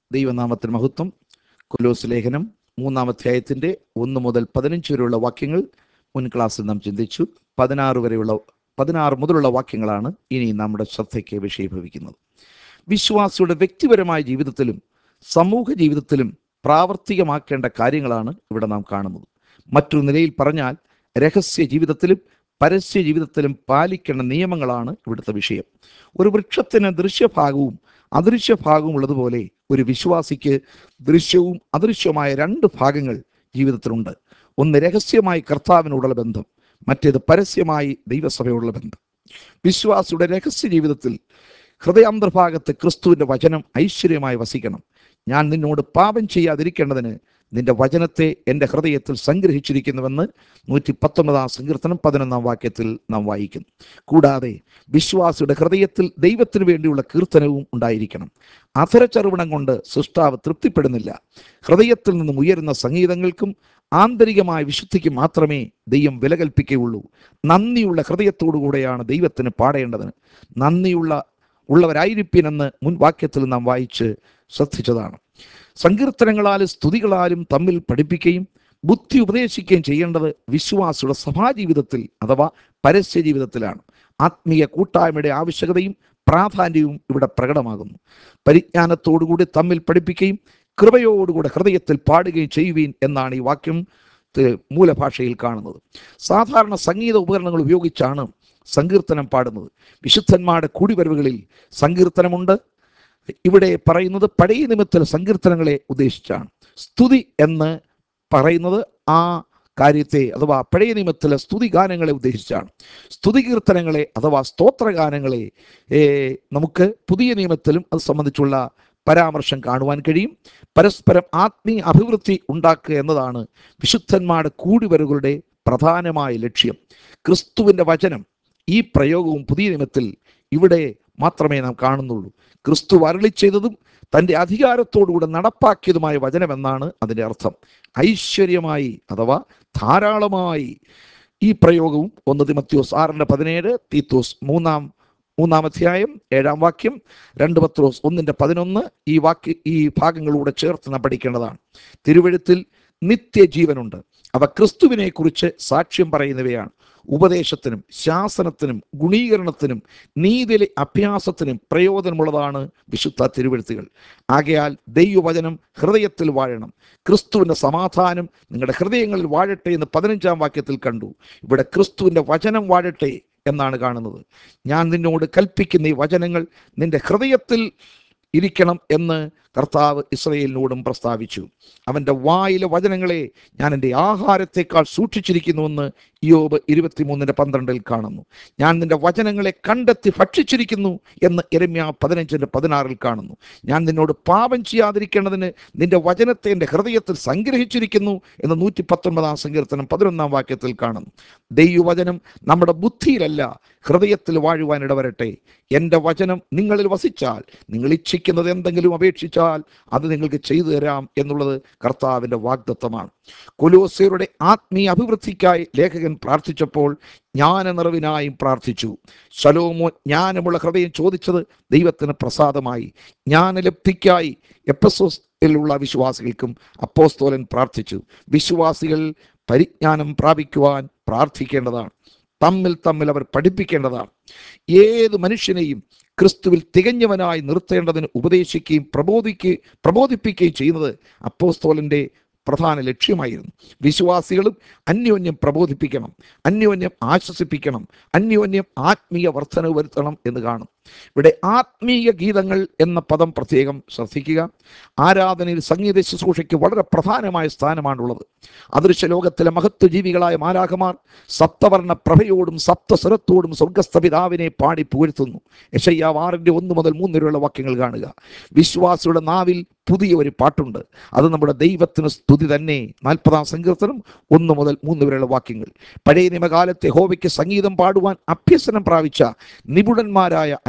ദൈവനാമത്തിന് മഹത്വം കൊലോസ് ലേഖനം മൂന്നാം അധ്യായത്തിന്റെ ഒന്ന് മുതൽ പതിനഞ്ച് വരെയുള്ള വാക്യങ്ങൾ മുൻ ക്ലാസ്സിൽ നാം ചിന്തിച്ചു പതിനാറ് വരെയുള്ള പതിനാറ് മുതലുള്ള വാക്യങ്ങളാണ് ഇനി നമ്മുടെ ശ്രദ്ധയ്ക്ക് വിഷയീഭവിക്കുന്നത് വിശ്വാസിയുടെ വ്യക്തിപരമായ ജീവിതത്തിലും സമൂഹ ജീവിതത്തിലും പ്രാവർത്തികമാക്കേണ്ട കാര്യങ്ങളാണ് ഇവിടെ നാം കാണുന്നത് മറ്റൊരു നിലയിൽ പറഞ്ഞാൽ രഹസ്യ ജീവിതത്തിലും പരസ്യ ജീവിതത്തിലും പാലിക്കേണ്ട നിയമങ്ങളാണ് ഇവിടുത്തെ വിഷയം ഒരു വൃക്ഷത്തിന് ദൃശ്യഭാഗവും അദൃശ്യഭാഗവും ഉള്ളതുപോലെ ഒരു വിശ്വാസിക്ക് ദൃശ്യവും അദൃശ്യവുമായ രണ്ട് ഭാഗങ്ങൾ ജീവിതത്തിലുണ്ട് ഒന്ന് രഹസ്യമായി കർത്താവിനോടുള്ള ബന്ധം മറ്റേത് പരസ്യമായി ദൈവസഭയോടുള്ള ബന്ധം വിശ്വാസിയുടെ രഹസ്യ ജീവിതത്തിൽ ഹൃദയാന്തർഭാഗത്ത് ക്രിസ്തുവിന്റെ വചനം ഐശ്വര്യമായി വസിക്കണം ഞാൻ നിന്നോട് പാപം ചെയ്യാതിരിക്കേണ്ടതിന് നിന്റെ വചനത്തെ എൻ്റെ ഹൃദയത്തിൽ സംഗ്രഹിച്ചിരിക്കുന്നുവെന്ന് നൂറ്റി പത്തൊമ്പതാം സങ്കീർത്തനം പതിനൊന്നാം വാക്യത്തിൽ നാം വായിക്കുന്നു കൂടാതെ വിശ്വാസിയുടെ ഹൃദയത്തിൽ ദൈവത്തിന് വേണ്ടിയുള്ള കീർത്തനവും ഉണ്ടായിരിക്കണം അധരചർവണം കൊണ്ട് സൃഷ്ടാവ് തൃപ്തിപ്പെടുന്നില്ല ഹൃദയത്തിൽ നിന്നും ഉയരുന്ന സംഗീതങ്ങൾക്കും ആന്തരികമായ വിശുദ്ധിക്ക് മാത്രമേ ദൈവം വില കൽപ്പിക്കുകയുള്ളൂ നന്ദിയുള്ള ഹൃദയത്തോടുകൂടെയാണ് ദൈവത്തിന് പാടേണ്ടതിന് നന്ദിയുള്ള ഉള്ളവരായിരിപ്പിനെന്ന് മുൻ വാക്യത്തിൽ നാം വായിച്ച് ശ്രദ്ധിച്ചതാണ് സങ്കീർത്തനങ്ങളാലും സ്തുതികളാലും തമ്മിൽ പഠിപ്പിക്കുകയും ബുദ്ധി ഉപദേശിക്കുകയും ചെയ്യേണ്ടത് വിശ്വാസിയുടെ സഭാജീവിതത്തിൽ അഥവാ പരസ്യ ജീവിതത്തിലാണ് ആത്മീയ കൂട്ടായ്മയുടെ ആവശ്യകതയും പ്രാധാന്യവും ഇവിടെ പ്രകടമാകുന്നു പരിജ്ഞാനത്തോടുകൂടി തമ്മിൽ പഠിപ്പിക്കുകയും കൃപയോടുകൂടെ ഹൃദയത്തിൽ പാടുകയും ചെയ്യുവീൻ എന്നാണ് ഈ വാക്യം ത്ത് മൂലഭാഷയിൽ കാണുന്നത് സാധാരണ സംഗീത ഉപകരണങ്ങൾ ഉപയോഗിച്ചാണ് സങ്കീർത്തനം പാടുന്നത് വിശുദ്ധന്മാരുടെ കൂടിവരവുകളിൽ സങ്കീർത്തനമുണ്ട് ഇവിടെ പറയുന്നത് പഴയ നിമിത്തൽ സങ്കീർത്തനങ്ങളെ ഉദ്ദേശിച്ചാണ് സ്തുതി എന്ന് പറയുന്നത് ആ കാര്യത്തെ അഥവാ പഴയ നിയമത്തിലെ സ്തുതി ഗാനങ്ങളെ ഉദ്ദേശിച്ചാണ് സ്തുതി കീർത്തനങ്ങളെ അഥവാ സ്തോത്രഗാനങ്ങളെ ഏ, നമുക്ക് പുതിയ നിയമത്തിലും അത് സംബന്ധിച്ചുള്ള പരാമർശം കാണുവാൻ കഴിയും പരസ്പരം ആത്മീയ അഭിവൃദ്ധി ഉണ്ടാക്കുക എന്നതാണ് വിശുദ്ധന്മാരുടെ കൂടിവരവുകളുടെ പ്രധാനമായ ലക്ഷ്യം ക്രിസ്തുവിൻ്റെ വചനം ഈ പ്രയോഗവും പുതിയ നിയമത്തിൽ ഇവിടെ മാത്രമേ നാം കാണുന്നുള്ളൂ ക്രിസ്തു അരളി ചെയ്തതും തൻ്റെ അധികാരത്തോടുകൂടെ നടപ്പാക്കിയതുമായ വചനമെന്നാണ് അതിൻ്റെ അർത്ഥം ഐശ്വര്യമായി അഥവാ ധാരാളമായി ഈ പ്രയോഗവും ഒന്ന് തിമത്യോസ് ആറിൻ്റെ പതിനേഴ് തീത്തോസ് മൂന്നാം മൂന്നാം അധ്യായം ഏഴാം വാക്യം രണ്ട് പത്രോസ് ഒന്നിൻ്റെ പതിനൊന്ന് ഈ വാക്യ ഈ ഭാഗങ്ങളൂടെ ചേർത്ത് നാം പഠിക്കേണ്ടതാണ് തിരുവഴുത്തിൽ നിത്യജീവനുണ്ട് അവ ക്രിസ്തുവിനെ കുറിച്ച് സാക്ഷ്യം പറയുന്നവയാണ് ഉപദേശത്തിനും ശാസനത്തിനും ഗുണീകരണത്തിനും നീതിയിലെ അഭ്യാസത്തിനും പ്രയോജനമുള്ളതാണ് വിശുദ്ധ തിരുവഴുത്തുകൾ ആകയാൽ ദൈവവചനം ഹൃദയത്തിൽ വാഴണം ക്രിസ്തുവിൻ്റെ സമാധാനം നിങ്ങളുടെ ഹൃദയങ്ങളിൽ വാഴട്ടെ എന്ന് പതിനഞ്ചാം വാക്യത്തിൽ കണ്ടു ഇവിടെ ക്രിസ്തുവിൻ്റെ വചനം വാഴട്ടെ എന്നാണ് കാണുന്നത് ഞാൻ നിന്നോട് കൽപ്പിക്കുന്ന ഈ വചനങ്ങൾ നിന്റെ ഹൃദയത്തിൽ ഇരിക്കണം എന്ന് കർത്താവ് ഇസ്രയേലിനോടും പ്രസ്താവിച്ചു അവൻ്റെ വായിലെ വചനങ്ങളെ ഞാൻ എൻ്റെ ആഹാരത്തെക്കാൾ സൂക്ഷിച്ചിരിക്കുന്നുവെന്ന് യോബ് ഇരുപത്തിമൂന്നിൻ്റെ പന്ത്രണ്ടിൽ കാണുന്നു ഞാൻ നിന്റെ വചനങ്ങളെ കണ്ടെത്തി ഭക്ഷിച്ചിരിക്കുന്നു എന്ന് എരമ്യ പതിനഞ്ചിൻ്റെ പതിനാറിൽ കാണുന്നു ഞാൻ നിന്നോട് പാപം ചെയ്യാതിരിക്കേണ്ടതിന് നിന്റെ വചനത്തെ എൻ്റെ ഹൃദയത്തിൽ സംഗ്രഹിച്ചിരിക്കുന്നു എന്ന് നൂറ്റി പത്തൊൻപതാം സങ്കീർത്തനം പതിനൊന്നാം വാക്യത്തിൽ കാണുന്നു ദൈവവചനം നമ്മുടെ ബുദ്ധിയിലല്ല ഹൃദയത്തിൽ വാഴുവാൻ ഇടവരട്ടെ എൻ്റെ വചനം നിങ്ങളിൽ വസിച്ചാൽ നിങ്ങൾ ഇച്ഛിക്കുന്നത് എന്തെങ്കിലും അപേക്ഷിച്ചാൽ അത് നിങ്ങൾക്ക് ചെയ്തു തരാം എന്നുള്ളത് കർത്താവിൻ്റെ വാഗ്ദത്തമാണ് കൊലോസ്യരുടെ ആത്മീയ അഭിവൃദ്ധിക്കായി ലേഖകൻ പ്രാർത്ഥിച്ചപ്പോൾ ജ്ഞാന നിറവിനായും പ്രാർത്ഥിച്ചു ശലോമോ ജ്ഞാനമുള്ള ഹൃദയം ചോദിച്ചത് ദൈവത്തിന് പ്രസാദമായി ജ്ഞാനലബ്ധിക്കായി എപ്പസോസിലുള്ള വിശ്വാസികൾക്കും അപ്പോസ്തോലൻ പ്രാർത്ഥിച്ചു വിശ്വാസികൾ പരിജ്ഞാനം പ്രാപിക്കുവാൻ പ്രാർത്ഥിക്കേണ്ടതാണ് തമ്മിൽ തമ്മിൽ അവർ പഠിപ്പിക്കേണ്ടതാണ് ഏത് മനുഷ്യനെയും ക്രിസ്തുവിൽ തികഞ്ഞവനായി നിർത്തേണ്ടതിന് ഉപദേശിക്കുകയും പ്രബോധിക്കുകയും പ്രബോധിപ്പിക്കുകയും ചെയ്യുന്നത് അപ്പോസ്തോലൻ്റെ പ്രധാന ലക്ഷ്യമായിരുന്നു വിശ്വാസികളും അന്യോന്യം പ്രബോധിപ്പിക്കണം അന്യോന്യം ആശ്വസിപ്പിക്കണം അന്യോന്യം ആത്മീയ വർധന വരുത്തണം എന്ന് കാണും ഇവിടെ ആത്മീയ ഗീതങ്ങൾ എന്ന പദം പ്രത്യേകം ശ്രദ്ധിക്കുക ആരാധനയിൽ സംഗീത ശുശ്രൂഷയ്ക്ക് വളരെ പ്രധാനമായ സ്ഥാനമാണുള്ളത് അദൃശ്യ ലോകത്തിലെ മഹത്വ ജീവികളായ മാലാഖമാർ സപ്തവർണ്ണ പ്രഭയോടും സപ്തസ്വരത്തോടും സ്വർഗസ്ഥ പിതാവിനെ പാടി പുകഴ്ത്തുന്നു യശയ്യാവ് ആറിൻ്റെ ഒന്ന് മുതൽ മൂന്ന് വരെയുള്ള വാക്യങ്ങൾ കാണുക വിശ്വാസിയുടെ നാവിൽ പുതിയ ഒരു പാട്ടുണ്ട് അത് നമ്മുടെ ദൈവത്തിന് സ്തുതി തന്നെ നാൽപ്പതാം സങ്കീർത്തനം ഒന്ന് മുതൽ മൂന്ന് വരെയുള്ള വാക്യങ്ങൾ പഴയ നിയമകാലത്തെ ഹോവയ്ക്ക് സംഗീതം പാടുവാൻ അഭ്യസനം പ്രാപിച്ച നിപുണന്മാരായ അനേക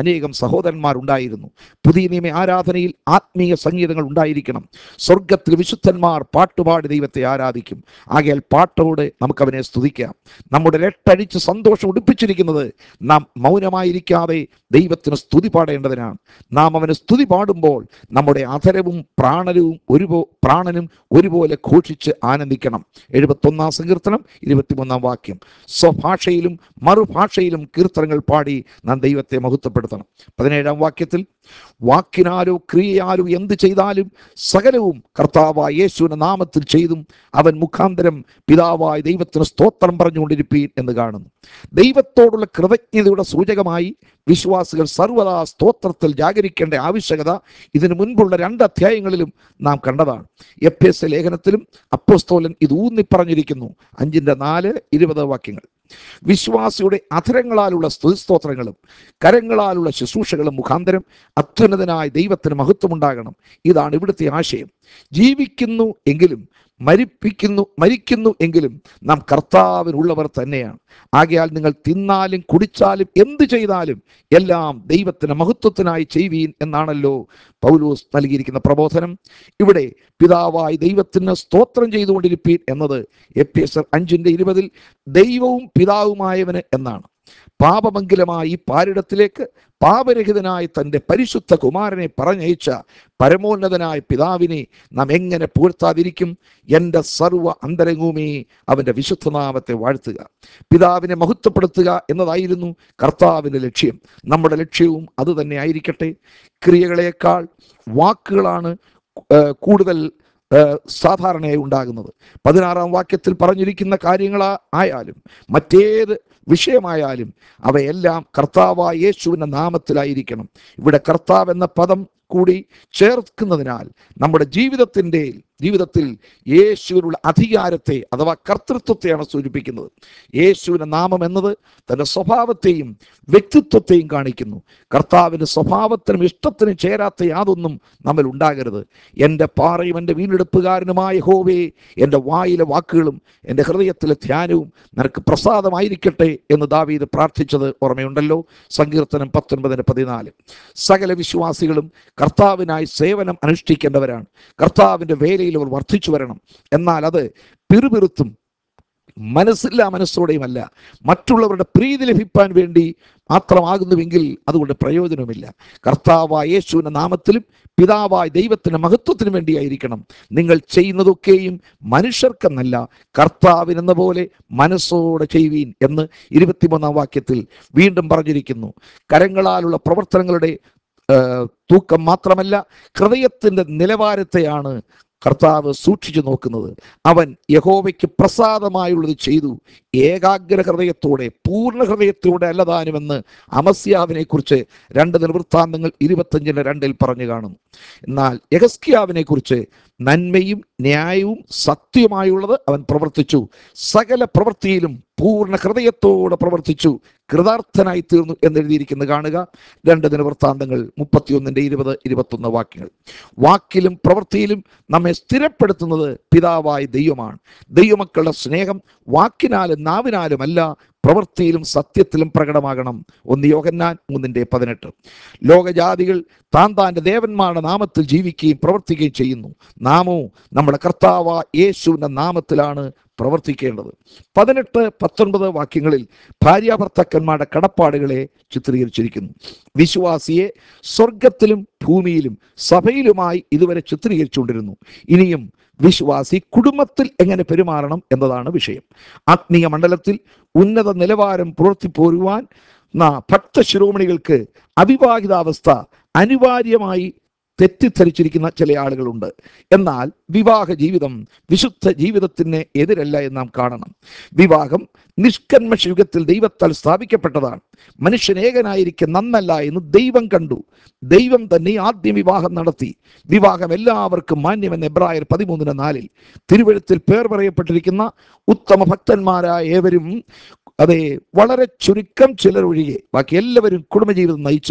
അനേകം സഹോദരന്മാരുണ്ടായിരുന്നു പുതിയ നിയമ ആരാധനയിൽ ആത്മീയ സംഗീതങ്ങൾ ഉണ്ടായിരിക്കണം സ്വർഗത്തിൽ വിശുദ്ധന്മാർ പാട്ടുപാടി ദൈവത്തെ ആരാധിക്കും ആകയാൽ പാട്ടോടെ നമുക്ക് അവനെ സ്തുതിക്കാം നമ്മുടെ രട്ടഴിച്ച് സന്തോഷം ഉടുപ്പിച്ചിരിക്കുന്നത് നാം മൗനമായിരിക്കാതെ ദൈവത്തിന് സ്തുതി പാടേണ്ടതിനാണ് നാം അവന് സ്തുതി പാടുമ്പോൾ നമ്മുടെ അധരവും പ്രാണനവും ഒരുപോ പ്രാണനും ഒരുപോലെ ഘോഷിച്ച് ആനന്ദിക്കണം എഴുപത്തൊന്നാം സങ്കീർത്തനം ഇരുപത്തിമൂന്നാം വാക്യം സ്വഭാഷയിലും മറുഭാഷയിലും കീർത്തനങ്ങൾ പാടി നാം ദൈവത്തെ മഹത്വപ്പെടുത്തണം പതിനേഴാം വാക്യത്തിൽ വാക്കിനാലോ ക്രിയയാലോ എന്ത് ചെയ്താലും സകലവും കർത്താവായ യേശുവിന്റെ നാമത്തിൽ ചെയ്തും അവൻ മുഖാന്തരം പിതാവായ ദൈവത്തിന് സ്തോത്രം പറഞ്ഞുകൊണ്ടിരിപ്പീൻ എന്ന് കാണുന്നു ദൈവത്തോടുള്ള കൃതജ്ഞതയുടെ സൂചകമായി വിശ്വാസികൾ സർവദാ സ്തോത്രത്തിൽ ജാഗരിക്കേണ്ട ആവശ്യകത ഇതിനു മുൻപുള്ള രണ്ട് അധ്യായങ്ങളിലും നാം കണ്ടതാണ് എഫ് എസ് ലേഖനത്തിലും അപ്പോസ്തോലൻ ഇത് ഊന്നി പറഞ്ഞിരിക്കുന്നു അഞ്ചിന്റെ നാല് ഇരുപത് വാക്യങ്ങൾ വിശ്വാസിയുടെ അധരങ്ങളാലുള്ള സ്തുതിസ്തോത്രങ്ങളും കരങ്ങളാലുള്ള ശുശ്രൂഷകളും മുഖാന്തരം അത്യുന്നതനായ ദൈവത്തിന് മഹത്വമുണ്ടാകണം ഇതാണ് ഇവിടുത്തെ ആശയം ജീവിക്കുന്നു എങ്കിലും മരിപ്പിക്കുന്നു മരിക്കുന്നു എങ്കിലും നാം കർത്താവിനുള്ളവർ തന്നെയാണ് ആകയാൽ നിങ്ങൾ തിന്നാലും കുടിച്ചാലും എന്ത് ചെയ്താലും എല്ലാം ദൈവത്തിന് മഹത്വത്തിനായി ചെയ്യുവീൻ എന്നാണല്ലോ പൗലോസ് നൽകിയിരിക്കുന്ന പ്രബോധനം ഇവിടെ പിതാവായി ദൈവത്തിന് സ്തോത്രം ചെയ്തുകൊണ്ടിരിപ്പീൻ എന്നത് എഫ് എസ് അഞ്ചിന്റെ ഇരുപതിൽ ദൈവവും പിതാവുമായവന് എന്നാണ് പാപമംഗലമായ ഈ പാരിടത്തിലേക്ക് പാപരഹിതനായ തൻ്റെ പരിശുദ്ധ കുമാരനെ പറഞ്ഞയച്ച പരമോന്നതനായ പിതാവിനെ നാം എങ്ങനെ പൂഴ്ത്താതിരിക്കും എൻ്റെ സർവ്വ അന്തരംഗവുമേ അവൻ്റെ വിശുദ്ധനാമത്തെ വാഴ്ത്തുക പിതാവിനെ മഹത്വപ്പെടുത്തുക എന്നതായിരുന്നു കർത്താവിൻ്റെ ലക്ഷ്യം നമ്മുടെ ലക്ഷ്യവും അത് തന്നെ ആയിരിക്കട്ടെ ക്രിയകളേക്കാൾ വാക്കുകളാണ് ഏഹ്, കൂടുതൽ ഏഹ്, സാധാരണയായി ഉണ്ടാകുന്നത് പതിനാറാം വാക്യത്തിൽ പറഞ്ഞിരിക്കുന്ന കാര്യങ്ങൾ ആയാലും മറ്റേത് വിഷയമായാലും അവയെല്ലാം കർത്താവായ യേശുവിൻ്റെ നാമത്തിലായിരിക്കണം ഇവിടെ കർത്താവ് എന്ന പദം കൂടി ചേർക്കുന്നതിനാൽ നമ്മുടെ ജീവിതത്തിൻ്റെ ജീവിതത്തിൽ യേശുവിനുള്ള അധികാരത്തെ അഥവാ കർത്തൃത്വത്തെയാണ് സൂചിപ്പിക്കുന്നത് യേശുവിൻ്റെ നാമം എന്നത് തൻ്റെ സ്വഭാവത്തെയും വ്യക്തിത്വത്തെയും കാണിക്കുന്നു കർത്താവിൻ്റെ സ്വഭാവത്തിനും ഇഷ്ടത്തിനും ചേരാത്ത യാതൊന്നും നമ്മൾ ഉണ്ടാകരുത് എൻ്റെ പാറയും എൻ്റെ വീണ്ടെടുപ്പുകാരനുമായ ഹോവേ എൻ്റെ വായിലെ വാക്കുകളും എൻ്റെ ഹൃദയത്തിലെ ധ്യാനവും നിനക്ക് പ്രസാദമായിരിക്കട്ടെ എന്ന് ദാവീദ് പ്രാർത്ഥിച്ചത് ഓർമ്മയുണ്ടല്ലോ സങ്കീർത്തനം പത്തൊൻപതിന് പതിനാല് സകല വിശ്വാസികളും കർത്താവിനായി സേവനം അനുഷ്ഠിക്കേണ്ടവരാണ് കർത്താവിൻ്റെ വേലയിൽ അവർ വർദ്ധിച്ചു വരണം എന്നാൽ അത് പിറുപിറുത്തും മനസ്സില്ലാ മനസ്സോടെയുമല്ല മറ്റുള്ളവരുടെ പ്രീതി ലഭിക്കാൻ വേണ്ടി മാത്രമാകുന്നുവെങ്കിൽ അതുകൊണ്ട് പ്രയോജനമില്ല കർത്താവായ യേശുവിൻ്റെ നാമത്തിലും പിതാവായ ദൈവത്തിന് മഹത്വത്തിനു വേണ്ടിയായിരിക്കണം നിങ്ങൾ ചെയ്യുന്നതൊക്കെയും മനുഷ്യർക്കെന്നല്ല കർത്താവിനെന്ന പോലെ മനസ്സോടെ ചെയ്യുവീൻ എന്ന് ഇരുപത്തിമൂന്നാം വാക്യത്തിൽ വീണ്ടും പറഞ്ഞിരിക്കുന്നു കരങ്ങളാലുള്ള പ്രവർത്തനങ്ങളുടെ ഏഹ്, തൂക്കം മാത്രമല്ല ഹൃദയത്തിൻ്റെ നിലവാരത്തെയാണ് കർത്താവ് സൂക്ഷിച്ചു നോക്കുന്നത് അവൻ യഹോവയ്ക്ക് പ്രസാദമായുള്ളത് ചെയ്തു ഏകാഗ്ര ഹൃദയത്തോടെ പൂർണ്ണ ഹൃദയത്തോടെ അല്ലതാനുമെന്ന് അമസ്യാവിനെ കുറിച്ച് രണ്ട് നിർവൃത്താന്തങ്ങൾ ഇരുപത്തഞ്ചിന് രണ്ടിൽ പറഞ്ഞു കാണുന്നു എന്നാൽ യഹസ്കിയാവിനെ കുറിച്ച് നന്മയും ന്യായവും സത്യമായുള്ളത് അവൻ പ്രവർത്തിച്ചു സകല പ്രവൃത്തിയിലും പൂർണ്ണ ഹൃദയത്തോടെ പ്രവർത്തിച്ചു കൃതാർത്ഥനായി തീർന്നു എന്നെഴുതിയിരിക്കുന്നത് കാണുക രണ്ട് ദിനവൃത്താന്തങ്ങൾ മുപ്പത്തിയൊന്നിന്റെ ഇരുപത് ഇരുപത്തൊന്ന് വാക്യങ്ങൾ വാക്കിലും പ്രവൃത്തിയിലും നമ്മെ സ്ഥിരപ്പെടുത്തുന്നത് പിതാവായ ദൈവമാണ് ദൈവമക്കളുടെ സ്നേഹം വാക്കിനാലും നാവിനാലുമല്ല പ്രവൃത്തിയിലും സത്യത്തിലും പ്രകടമാകണം ഒന്ന് യോഹന്നാൻ മൂന്നിന്റെ പതിനെട്ട് ലോകജാതികൾ താൻ താൻ്റെ ദേവന്മാരുടെ നാമത്തിൽ ജീവിക്കുകയും പ്രവർത്തിക്കുകയും ചെയ്യുന്നു നാമോ നമ്മുടെ കർത്താവ യേശുവിൻ്റെ നാമത്തിലാണ് പ്രവർത്തിക്കേണ്ടത് പതിനെട്ട് പത്തൊൻപത് വാക്യങ്ങളിൽ ഭാര്യാഭർത്താക്കന്മാരുടെ കടപ്പാടുകളെ ചിത്രീകരിച്ചിരിക്കുന്നു വിശ്വാസിയെ സ്വർഗത്തിലും ഭൂമിയിലും സഭയിലുമായി ഇതുവരെ ചിത്രീകരിച്ചുകൊണ്ടിരുന്നു ഇനിയും വിശ്വാസി കുടുംബത്തിൽ എങ്ങനെ പെരുമാറണം എന്നതാണ് വിഷയം ആത്മീയ മണ്ഡലത്തിൽ ഉന്നത നിലവാരം പുലർത്തിപ്പോരുവാൻ നാ ഭക്തശിരോമണികൾക്ക് അവിവാഹിതാവസ്ഥ അനിവാര്യമായി തെറ്റിദ്ധരിച്ചിരിക്കുന്ന ചില ആളുകളുണ്ട് എന്നാൽ വിവാഹ ജീവിതം വിശുദ്ധ ജീവിതത്തിന് എതിരല്ല എന്ന് നാം കാണണം വിവാഹം നിഷ്കന്മഷ യുഗത്തിൽ ദൈവത്താൽ സ്ഥാപിക്കപ്പെട്ടതാണ് മനുഷ്യൻ ഏകനായിരിക്കെ നന്നല്ല എന്ന് ദൈവം കണ്ടു ദൈവം തന്നെ ആദ്യം വിവാഹം നടത്തി വിവാഹം എല്ലാവർക്കും മാന്യമെന്ന് എബ്രായർ പതിമൂന്നിന് നാലിൽ തിരുവഴുത്തിൽ പേർ പറയപ്പെട്ടിരിക്കുന്ന ഉത്തമ ഭക്തന്മാരായ ഏവരും അതെ വളരെ ചുരുക്കം ചിലർ ഒഴികെ ബാക്കി എല്ലാവരും കുടുംബജീവിതം നയിച്ച്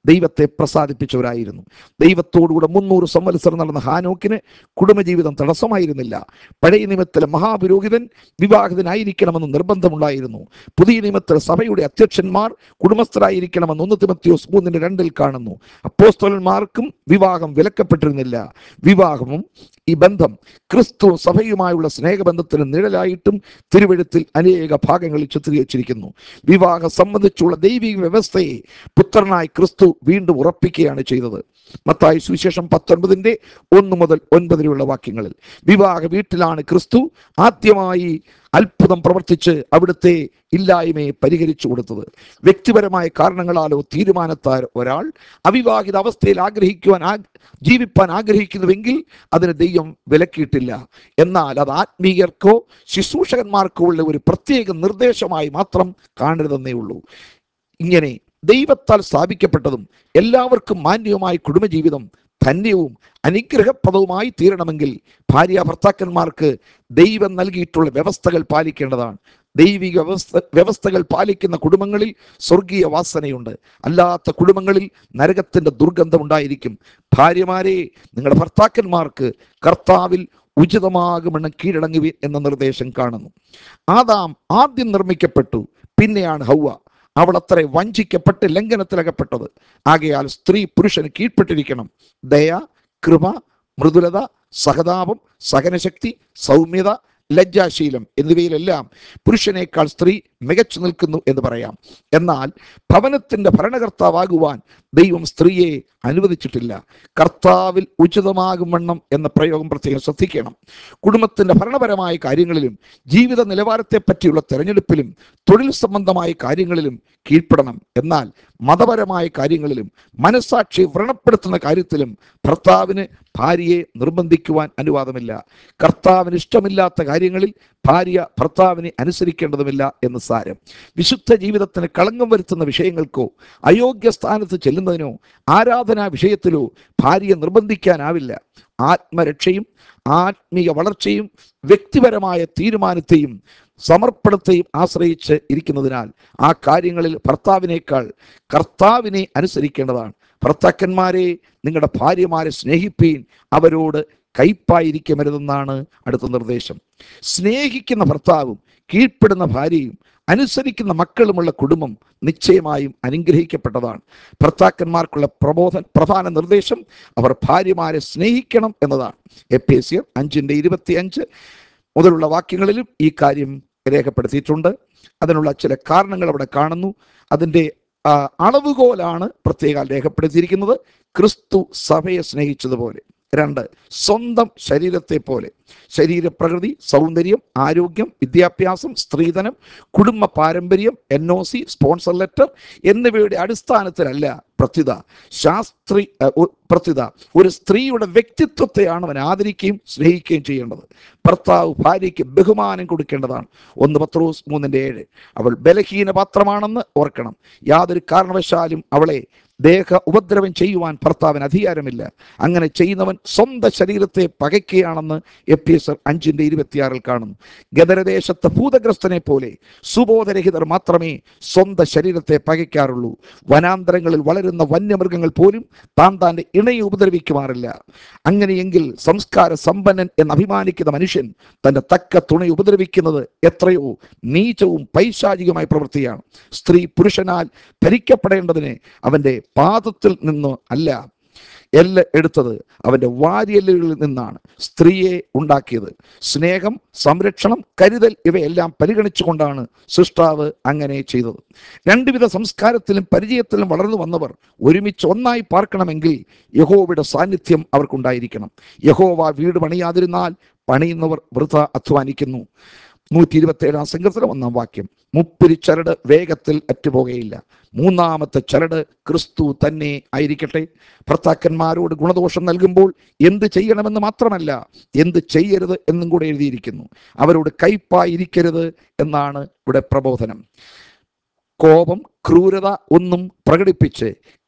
ദൈവത്തെ പ്രസാദിപ്പിച്ചവരായിരുന്നു ദൈവത്തോടുകൂടെ മുന്നൂറ് സംവത്സരം നടന്ന ഹാനോക്കിന് കുടുംബജീവിതം തടസ്സമായിരുന്നില്ല പഴയ നിയമത്തിലെ മഹാപുരോഹിതൻ വിവാഹിതനായിരിക്കണമെന്ന് നിർബന്ധമുണ്ടായിരുന്നു പുതിയ നിയമത്തിലെ സഭയുടെ അധ്യക്ഷന്മാർ കുടുംബസ്ഥരായിരിക്കണമെന്ന് ഒന്ന് തിമത്യോസ് മൂന്നിന് രണ്ടിൽ കാണുന്നു അപ്പോസ്തലന്മാർക്കും വിവാഹം വിലക്കപ്പെട്ടിരുന്നില്ല വിവാഹവും ഈ ബന്ധം ക്രിസ്തു സഭയുമായുള്ള സ്നേഹബന്ധത്തിന് നിഴലായിട്ടും തിരുവഴുത്തിൽ അനേക ഭാഗങ്ങളിൽ ചിത്രീകരിച്ചിരിക്കുന്നു വിവാഹം സംബന്ധിച്ചുള്ള ദൈവിക വ്യവസ്ഥയെ പുത്രനായി ക്രിസ്തു വീണ്ടും ഉറപ്പിക്കുകയാണ് ചെയ്തത് മത്തായി സുവിശേഷം പത്തൊൻപതിൻ്റെ ഒന്ന് മുതൽ ഒൻപത് വരെയുള്ള വാക്യങ്ങളിൽ വിവാഹ വീട്ടിലാണ് ക്രിസ്തു ആദ്യമായി അത്ഭുതം പ്രവർത്തിച്ച് അവിടുത്തെ ഇല്ലായ്മയെ പരിഹരിച്ചു കൊടുത്തത് വ്യക്തിപരമായ കാരണങ്ങളാലോ തീരുമാനത്താൽ ഒരാൾ അവിവാഹിത അവസ്ഥയിൽ ആഗ്രഹിക്കുവാൻ ആ ജീവിപ്പാൻ ആഗ്രഹിക്കുന്നുവെങ്കിൽ അതിന് ദൈവം വിലക്കിയിട്ടില്ല എന്നാൽ അത് ആത്മീയർക്കോ ശുശ്രൂഷകന്മാർക്കോ ഉള്ള ഒരു പ്രത്യേക നിർദ്ദേശമായി മാത്രം കാണരുതെന്നേ ഉള്ളൂ ഇങ്ങനെ ദൈവത്താൽ സ്ഥാപിക്കപ്പെട്ടതും എല്ലാവർക്കും മാന്യവുമായ കുടുംബജീവിതം ധന്യവും അനുഗ്രഹപ്രദവുമായി തീരണമെങ്കിൽ ഭാര്യ ഭർത്താക്കന്മാർക്ക് ദൈവം നൽകിയിട്ടുള്ള വ്യവസ്ഥകൾ പാലിക്കേണ്ടതാണ് ദൈവിക വ്യവസ്ഥ വ്യവസ്ഥകൾ പാലിക്കുന്ന കുടുംബങ്ങളിൽ സ്വർഗീയ വാസനയുണ്ട് അല്ലാത്ത കുടുംബങ്ങളിൽ നരകത്തിന്റെ ദുർഗന്ധം ഉണ്ടായിരിക്കും ഭാര്യമാരെ നിങ്ങളുടെ ഭർത്താക്കന്മാർക്ക് കർത്താവിൽ ഉചിതമാകുമെന്ന് കീഴടങ്ങുവി എന്ന നിർദ്ദേശം കാണുന്നു ആദാം ആദ്യം നിർമ്മിക്കപ്പെട്ടു പിന്നെയാണ് ഹൗവ അവൾ അത്ര വഞ്ചിക്കപ്പെട്ട് ലംഘനത്തിലകപ്പെട്ടത് ആകയാൽ സ്ത്രീ പുരുഷന് കീഴ്പ്പെട്ടിരിക്കണം ദയ കൃപ മൃദുലത സഹതാപം സഹനശക്തി സൗമ്യത ലജ്ജാശീലം എന്നിവയിലെല്ലാം പുരുഷനേക്കാൾ സ്ത്രീ മികച്ചു നിൽക്കുന്നു എന്ന് പറയാം എന്നാൽ ഭവനത്തിന്റെ ഭരണകർത്താവാകുവാൻ ദൈവം സ്ത്രീയെ അനുവദിച്ചിട്ടില്ല കർത്താവിൽ ഉചിതമാകും വണ്ണം എന്ന പ്രയോഗം പ്രത്യേകം ശ്രദ്ധിക്കണം കുടുംബത്തിന്റെ ഭരണപരമായ കാര്യങ്ങളിലും ജീവിത നിലവാരത്തെ പറ്റിയുള്ള തെരഞ്ഞെടുപ്പിലും തൊഴിൽ സംബന്ധമായ കാര്യങ്ങളിലും കീഴ്പ്പെടണം എന്നാൽ മതപരമായ കാര്യങ്ങളിലും മനസാക്ഷി വ്രണപ്പെടുത്തുന്ന കാര്യത്തിലും ഭർത്താവിന് ഭാര്യയെ നിർബന്ധിക്കുവാൻ അനുവാദമില്ല കർത്താവിന് ഇഷ്ടമില്ലാത്ത കാര്യങ്ങളിൽ ഭാര്യ ഭർത്താവിനെ അനുസരിക്കേണ്ടതുമില്ല എന്ന് സാരം വിശുദ്ധ ജീവിതത്തിന് കളങ്കം വരുത്തുന്ന വിഷയങ്ങൾക്കോ അയോഗ്യ സ്ഥാനത്ത് ചെല്ലുന്നതിനോ ആരാധനാ വിഷയത്തിലോ ഭാര്യയെ നിർബന്ധിക്കാനാവില്ല ആത്മരക്ഷയും ആത്മീയ വളർച്ചയും വ്യക്തിപരമായ തീരുമാനത്തെയും സമർപ്പണത്തെയും ആശ്രയിച്ച് ഇരിക്കുന്നതിനാൽ ആ കാര്യങ്ങളിൽ ഭർത്താവിനേക്കാൾ കർത്താവിനെ അനുസരിക്കേണ്ടതാണ് ഭർത്താക്കന്മാരെ നിങ്ങളുടെ ഭാര്യമാരെ സ്നേഹിപ്പീൻ അവരോട് കയ്പായിരിക്കരുതെന്നാണ് അടുത്ത നിർദ്ദേശം സ്നേഹിക്കുന്ന ഭർത്താവും കീഴ്പ്പെടുന്ന ഭാര്യയും അനുസരിക്കുന്ന മക്കളുമുള്ള കുടുംബം നിശ്ചയമായും അനുഗ്രഹിക്കപ്പെട്ടതാണ് ഭർത്താക്കന്മാർക്കുള്ള പ്രബോധ പ്രധാന നിർദ്ദേശം അവർ ഭാര്യമാരെ സ്നേഹിക്കണം എന്നതാണ് എപ്പേസിയർ അഞ്ചിൻ്റെ ഇരുപത്തി അഞ്ച് മുതലുള്ള വാക്യങ്ങളിലും ഈ കാര്യം രേഖപ്പെടുത്തിയിട്ടുണ്ട് അതിനുള്ള ചില കാരണങ്ങൾ അവിടെ കാണുന്നു അതിൻ്റെ ആ, അളവുകോലാണ് പ്രത്യേകം രേഖപ്പെടുത്തിയിരിക്കുന്നത് ക്രിസ്തു സഭയെ സ്നേഹിച്ചതുപോലെ രണ്ട് സ്വന്തം ശരീരത്തെ പോലെ ശരീരപ്രകൃതി സൗന്ദര്യം ആരോഗ്യം വിദ്യാഭ്യാസം സ്ത്രീധനം കുടുംബ പാരമ്പര്യം N O C sponsor letter എന്നിവയുടെ അടിസ്ഥാനത്തിലല്ല പ്രത്യുത ശാസ്ത്രീ അഹ്, ഒ- പ്രത്യുത ഒരു സ്ത്രീയുടെ വ്യക്തിത്വത്തെയാണ് അവൻ ആദരിക്കുകയും സ്നേഹിക്കുകയും ചെയ്യേണ്ടത് ഭർത്താവ് ഭാര്യയ്ക്ക് ബഹുമാനം കൊടുക്കേണ്ടതാണ് ഒന്ന് പത്രോസ് മൂന്നിൻ്റെ ഏഴ് അവൾ ബലഹീന പാത്രമാണെന്ന് ഓർക്കണം യാതൊരു കാരണവശാലും അവളെ ദേഹ ഉപദ്രവം ചെയ്യുവാൻ ഭർത്താവിന് അധികാരമില്ല അങ്ങനെ ചെയ്യുന്നവൻ സ്വന്തം ശരീരത്തെ പകയ്ക്കുകയാണെന്ന് എഫ് എസ് അഞ്ചിന്റെ ഇരുപത്തിയാറിൽ കാണുന്നു ഗദരദേശത്തെ ഭൂതഗ്രസ്തനെ പോലെ സുബോധരഹിതർ മാത്രമേ സ്വന്തം ശരീരത്തെ പകയ്ക്കാറുള്ളൂ വനാന്തരങ്ങളിൽ വളരുന്ന വന്യമൃഗങ്ങൾ പോലും താൻ താൻ്റെ ഇണയെ ഉപദ്രവിക്കുമാറില്ല അങ്ങനെയെങ്കിൽ സംസ്കാര സമ്പന്നൻ എന്ന് അഭിമാനിക്കുന്ന മനുഷ്യൻ തൻ്റെ തക്ക തുണയെ ഉപദ്രവിക്കുന്നത് എത്രയോ നീചവും പൈശാചികമായ പ്രവൃത്തിയാണ് സ്ത്രീ പുരുഷനാൽ ഭരിക്കപ്പെടേണ്ടതിന് അവൻ്റെ പാദത്തിൽ നിന്ന് അല്ല എല്ല എടുത്തത് അവൻ്റെ വാരിയല്ലുകളിൽ നിന്നാണ് സ്ത്രീയെ ഉണ്ടാക്കിയത് സ്നേഹം സംരക്ഷണം കരുതൽ ഇവയെല്ലാം പരിഗണിച്ചുകൊണ്ടാണ് സൃഷ്ടാവ് അങ്ങനെ ചെയ്തത് രണ്ടുവിധ സംസ്കാരത്തിലും പരിചയത്തിലും വളർന്നു വന്നവർ ഒരുമിച്ച് ഒന്നായി പാർക്കണമെങ്കിൽ യഹോവയുടെ സാന്നിധ്യം അവർക്കുണ്ടായിരിക്കണം യഹോവ വീട് പണിയാതിരുന്നാൽ പണിയുന്നവർ വൃഥ അധ്വാനിക്കുന്നു നൂറ്റി ഇരുപത്തി ഏഴാം സങ്കീർത്തനം ഒന്നാം വാക്യം മുപ്പിരി ചരട് വേഗത്തിൽ അറ്റുപോകുകയില്ല മൂന്നാമത്തെ ചരട് ക്രിസ്തു തന്നെ ആയിരിക്കട്ടെ ഭർത്താക്കന്മാരോട് ഗുണദോഷം നൽകുമ്പോൾ എന്ത് ചെയ്യണമെന്ന് മാത്രമല്ല എന്ത് ചെയ്യരുത് എന്നും കൂടെ എഴുതിയിരിക്കുന്നു അവരോട് കയ്പായിരിക്കരുത് എന്നാണ് ഇവിടെ പ്രബോധനം കോപം ക്രൂരത ഒന്നും പ്രകടിപ്പിച്ച്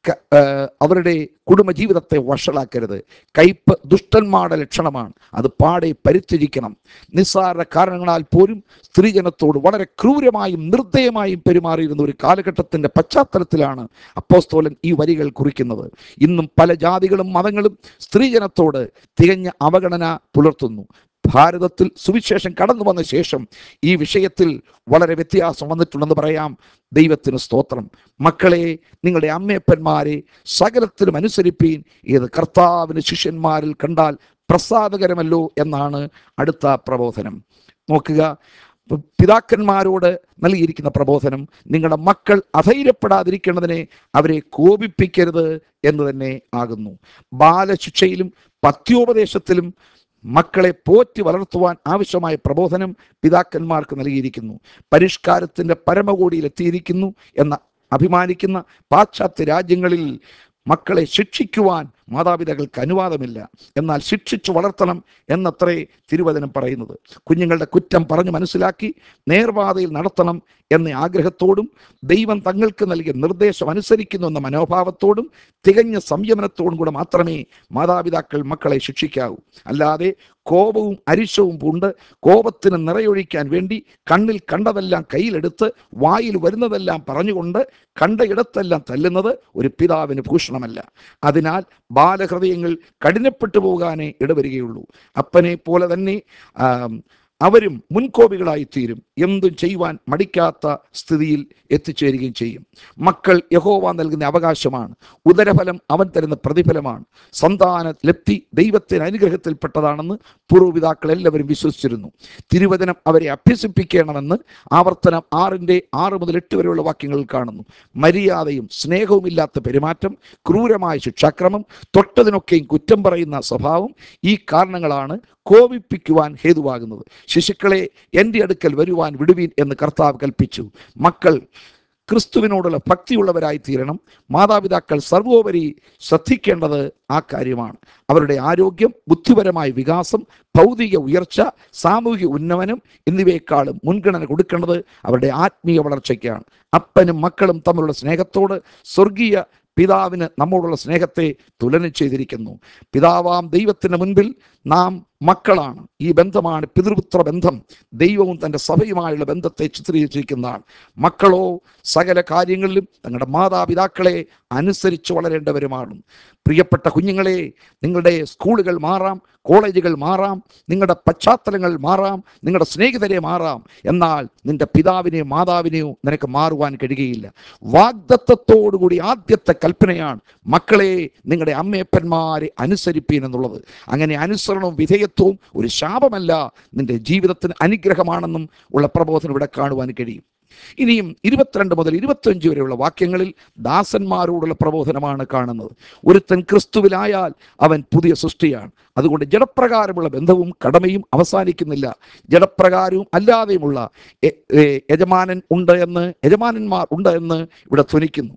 ക- ആ, അവരുടെ കുടുംബജീവിതത്തെ വഷളാക്കരുത് കയ്പ് ദുഷ്ടന്മാരുടെ ലക്ഷണമാണ് അത് പാടെ പരിത്യജിക്കണം നിസ്സാര കാരണങ്ങളാൽ പോലും സ്ത്രീജനത്തോട് വളരെ ക്രൂരമായും നിർദ്ദയമായും പെരുമാറിയിരുന്ന ഒരു കാലഘട്ടത്തിന്റെ പശ്ചാത്തലത്തിലാണ് അപ്പോസ്തോലൻ ഈ വരികൾ കുറിക്കുന്നത് ഇന്നും പല ജാതികളും മതങ്ങളും സ്ത്രീജനത്തോട് തികഞ്ഞ അവഗണന പുലർത്തുന്നു ഭാരതത്തിൽ സുവിശേഷം കടന്നു വന്ന ശേഷം ഈ വിഷയത്തിൽ വളരെ വ്യത്യാസം വന്നിട്ടുണ്ടെന്ന് പറയാം ദൈവത്തിന് സ്തോത്രം മക്കളെ നിങ്ങളുടെ അമ്മയപ്പന്മാരെ സകലത്തിലും അനുസരിപ്പീൻ ഇത് കർത്താവിന് ശിഷ്യന്മാരിൽ കണ്ടാൽ പ്രസാദകരമല്ലോ എന്നാണ് അടുത്ത പ്രബോധനം നോക്കുക പ- പിതാക്കന്മാരോട് നൽകിയിരിക്കുന്ന പ്രബോധനം നിങ്ങളുടെ മക്കൾ അധൈര്യപ്പെടാതിരിക്കേണ്ടതിനെ അവരെ കോപിപ്പിക്കരുത് എന്ന് തന്നെ ആകുന്നു ബാലശിക്ഷയിലും പത്യോപദേശത്തിലും മക്കളെ പോറ്റി വളർത്തുവാൻ ആവശ്യമായ പ്രബോധനം പിതാക്കന്മാർക്ക് നൽകിയിരിക്കുന്നു പരിഷ്കാരത്തിന്റെ പരമകോടിയിൽ എത്തിയിരിക്കുന്നു എന്ന അഭിമാനിക്കുന്ന പാശ്ചാത്യ രാജ്യങ്ങളിൽ മക്കളെ ശിക്ഷിക്കുവാൻ മാതാപിതാക്കൾക്ക് അനുവാദമില്ല എന്നാൽ ശിക്ഷിച്ചു വളർത്തണം എന്നത്രേ തിരുവചനം പറയുന്നത് കുഞ്ഞുങ്ങളുടെ കുറ്റം പറഞ്ഞു മനസ്സിലാക്കി നേർപാതയിൽ നടത്തണം എന്ന ആഗ്രഹത്തോടും ദൈവം തങ്ങൾക്ക് നൽകിയ നിർദ്ദേശം അനുസരിക്കുന്നു എന്ന മനോഭാവത്തോടും തികഞ്ഞ സംയമനത്തോടും കൂടെ മാത്രമേ മാതാപിതാക്കൾ മക്കളെ ശിക്ഷിക്കാവൂ അല്ലാതെ കോപവും അരിശവും പൂണ്ട് കോപത്തിന് നിറയൊഴിക്കാൻ വേണ്ടി കണ്ണിൽ കണ്ടതെല്ലാം കയ്യിലെടുത്ത് വായിൽ വരുന്നതെല്ലാം പറഞ്ഞുകൊണ്ട് കണ്ടയിടത്തെല്ലാം തല്ലുന്നത് ഒരു പിതാവിന് ഭൂഷണമല്ല അതിനാൽ ബാലഹൃദയങ്ങൾ കഠിനപ്പെട്ടു പോകാനേ ഇടവരികയുള്ളൂ അപ്പനെ പോലെ തന്നെ ആം, അവരും മുൻകോപികളായി തീരും എന്തും ചെയ്യുവാൻ മടിക്കാത്ത സ്ഥിതിയിൽ എത്തിച്ചേരുകയും ചെയ്യും മക്കൾ യഹോവ നൽകുന്ന അവകാശമാണ് ഉദരഫലം അവൻ തരുന്ന പ്രതിഫലമാണ് സന്താന ലബ്ധി ദൈവത്തിന് അനുഗ്രഹത്തിൽപ്പെട്ടതാണെന്ന് പൂർവ്വപിതാക്കൾ എല്ലാവരും വിശ്വസിച്ചിരുന്നു തിരുവചനം അവരെ അഭ്യസിപ്പിക്കണമെന്ന് ആവർത്തനം ആറിൻ്റെ ആറ് മുതൽ എട്ട് വരെയുള്ള വാക്യങ്ങളിൽ കാണുന്നു മര്യാദയും സ്നേഹവുമില്ലാത്ത പെരുമാറ്റം ക്രൂരമായ ശിക്ഷാക്രമം തൊട്ടതിനൊക്കെയും കുറ്റം പറയുന്ന സ്വഭാവം ഈ കാരണങ്ങളാണ് കോപിപ്പിക്കുവാൻ ഹേതുവാകുന്നത് ശിശുക്കളെ എൻ്റെ അടുക്കൽ വരുവാൻ വിടുവീൻ എന്ന് കർത്താവ് കൽപ്പിച്ചു മക്കൾ ക്രിസ്തുവിനോടുള്ള ഭക്തിയുള്ളവരായി തീരണം മാതാപിതാക്കൾ സർവോപരി ശ്രദ്ധിക്കേണ്ടത് ആ കാര്യമാണ് അവരുടെ ആരോഗ്യം ബുദ്ധിപരമായ വികാസം ഭൗതിക ഉയർച്ച സാമൂഹിക ഉന്നമനം എന്നിവയെക്കാളും മുൻഗണന കൊടുക്കേണ്ടത് അവരുടെ ആത്മീയ വളർച്ചയ്ക്കാണ് അപ്പനും മക്കളും തമ്മിലുള്ള സ്നേഹത്തോട് സ്വർഗീയ പിതാവിന് നമ്മോടുള്ള സ്നേഹത്തെ തുലനം ചെയ്തിരിക്കുന്നു പിതാവാം ദൈവത്തിന് മുൻപിൽ നാം മക്കളാണ് ഈ ബന്ധമാണ് പിതൃപുത്ര ബന്ധം ദൈവവും തൻ്റെ സഭയുമായുള്ള ബന്ധത്തെ ചിത്രീകരിച്ചിരിക്കുന്നതാണ് മക്കളോ സകല കാര്യങ്ങളിലും തങ്ങളുടെ മാതാപിതാക്കളെ അനുസരിച്ച് വളരേണ്ടവരുമാണ് പ്രിയപ്പെട്ട കുഞ്ഞുങ്ങളെ നിങ്ങളുടെ സ്കൂളുകൾ മാറാം കോളേജുകൾ മാറാം നിങ്ങളുടെ പശ്ചാത്തലങ്ങൾ മാറാം നിങ്ങളുടെ സ്നേഹിതരെ മാറാം എന്നാൽ നിന്റെ പിതാവിനെയോ മാതാവിനെയോ നിനക്ക് മാറുവാൻ കഴിയുകയില്ല വാഗ്ദത്തത്തോടുകൂടി ആദ്യത്തെ കൽപ്പനയാണ് മക്കളെ നിങ്ങളുടെ അമ്മയപ്പന്മാരെ അനുസരിപ്പീൻ എന്നുള്ളത് അങ്ങനെ അനുസരണവും വിധേയത്വവും ഒരു ശാപമല്ല നിന്റെ ജീവിതത്തിന് അനുഗ്രഹമാണെന്നും ഉള്ള പ്രബോധനം ഇവിടെ കാണുവാൻ കഴിയും ഇനിയും ഇരുപത്തിരണ്ട് മുതൽ ഇരുപത്തിയഞ്ച് വരെയുള്ള വാക്യങ്ങളിൽ ദാസന്മാരോടുള്ള പ്രബോധനമാണ് കാണുന്നത് ഒരുത്തൻ ക്രിസ്തുവിലായാൽ അവൻ പുതിയ സൃഷ്ടിയാണ് അതുകൊണ്ട് ജഡപ്രകാരമുള്ള ബന്ധവും കടമയും അവസാനിക്കുന്നില്ല ജഡപ്രകാരവും അല്ലാതെയുമുള്ള എ- എ- യജമാനൻ ഉണ്ട് എന്ന് യജമാനന്മാർ ഉണ്ട് എന്ന് ഇവിടെ ധ്വനിക്കുന്നു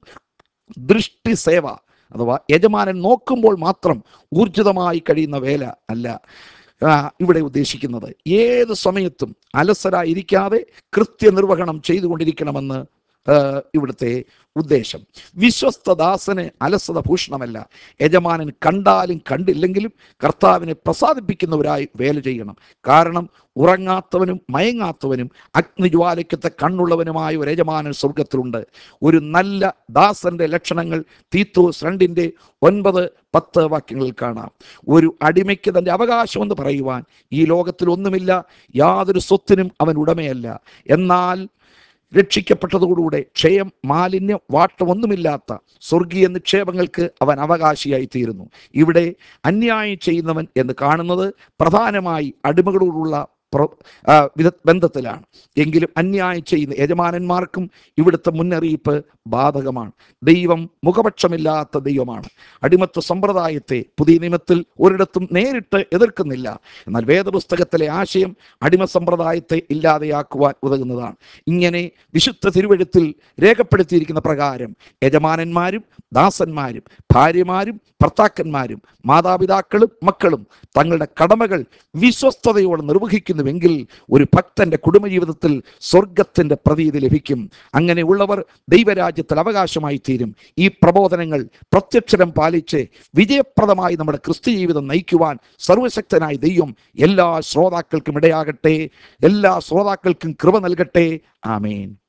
ദൃഷ്ടി സേവ അഥവാ യജമാനൻ നോക്കുമ്പോൾ മാത്രം ഊർജിതമായി കഴിയുന്ന വേല അല്ല ആ, ഇവിടെ ഉദ്ദേശിക്കുന്നത് ഏത് സമയത്തും അലസരായിരിക്കാതെ കൃത്യനിർവഹണം ചെയ്തുകൊണ്ടിരിക്കണമെന്ന് ആ, ഇവിടുത്തെ ഉദ്ദേശം വിശ്വസ്തദാസന് അലസത ഭൂഷണമല്ല യജമാനൻ കണ്ടാലും കണ്ടില്ലെങ്കിലും കർത്താവിനെ പ്രസാദിപ്പിക്കുന്നവരായി വേല ചെയ്യണം കാരണം ഉറങ്ങാത്തവനും മയങ്ങാത്തവനും അഗ്നിജ്വാലയ്ക്കത്തെ കണ്ണുള്ളവനുമായ ഒരു യജമാനൻ സ്വർഗത്തിലുണ്ട് ഒരു നല്ല ദാസന്റെ ലക്ഷണങ്ങൾ തീത്തോസ് രണ്ടിൻ്റെ ഒൻപത് പത്ത് വാക്യങ്ങളിൽ കാണാം ഒരു അടിമയ്ക്ക് തൻ്റെ അവകാശമെന്ന് പറയുവാൻ ഈ ലോകത്തിൽ ഒന്നുമില്ല യാതൊരു സ്വത്തിനും അവൻ ഉടമയല്ല എന്നാൽ രക്ഷിക്കപ്പെട്ടതോടുകൂടെ ക്ഷയം മാലിന്യം വാട്ടമൊന്നുമില്ലാത്ത സ്വർഗീയ നിക്ഷേപങ്ങൾക്ക് അവൻ അവകാശിയായി തീരുന്നു ഇവിടെ അന്യായം ചെയ്യുന്നവൻ എന്ന് കാണുന്നത് പ്രധാനമായി അടിമകളോടുള്ള പ്ര- ആ, വിധ- ബന്ധത്തിലാണ് എങ്കിലും അന്യായം ചെയ്യുന്ന യജമാനന്മാർക്കും ഇവിടുത്തെ മുന്നറിയിപ്പ് ബാധകമാണ് ദൈവം മുഖപക്ഷമില്ലാത്ത ദൈവമാണ് അടിമത്വ സമ്പ്രദായത്തെ പുതിയ നിയമത്തിൽ ഒരിടത്തും നേരിട്ട് എതിർക്കുന്നില്ല എന്നാൽ വേദപുസ്തകത്തിലെ ആശയം അടിമ സമ്പ്രദായത്തെ ഇല്ലാതെയാക്കുവാൻ ഉതകുന്നതാണ് ഇങ്ങനെ വിശുദ്ധ തിരുവഴുത്തിൽ രേഖപ്പെടുത്തിയിരിക്കുന്ന പ്രകാരം യജമാനന്മാരും ദാസന്മാരും ഭാര്യമാരും ഭർത്താക്കന്മാരും മാതാപിതാക്കളും മക്കളും തങ്ങളുടെ കടമകൾ വിശ്വസ്തയോടെ നിർവഹിക്കുന്നുവെങ്കിൽ ഒരു ഭക്തന്റെ കുടുംബജീവിതത്തിൽ സ്വർഗത്തിന്റെ പ്രതീതി ലഭിക്കും അങ്ങനെയുള്ളവർ ദൈവരാജ്യത്തിൽ അവകാശമായി തീരും ഈ പ്രബോധനങ്ങൾ പ്രത്യക്ഷരം പാലിച്ച് വിജയപ്രദമായി നമ്മുടെ ക്രിസ്തു ജീവിതം നയിക്കുവാൻ സർവശക്തനായ ദൈവം എല്ലാ ശ്രോതാക്കൾക്കും ഇടയാകട്ടെ എല്ലാ ശ്രോതാക്കൾക്കും കൃപ നൽകട്ടെ ആമേൻ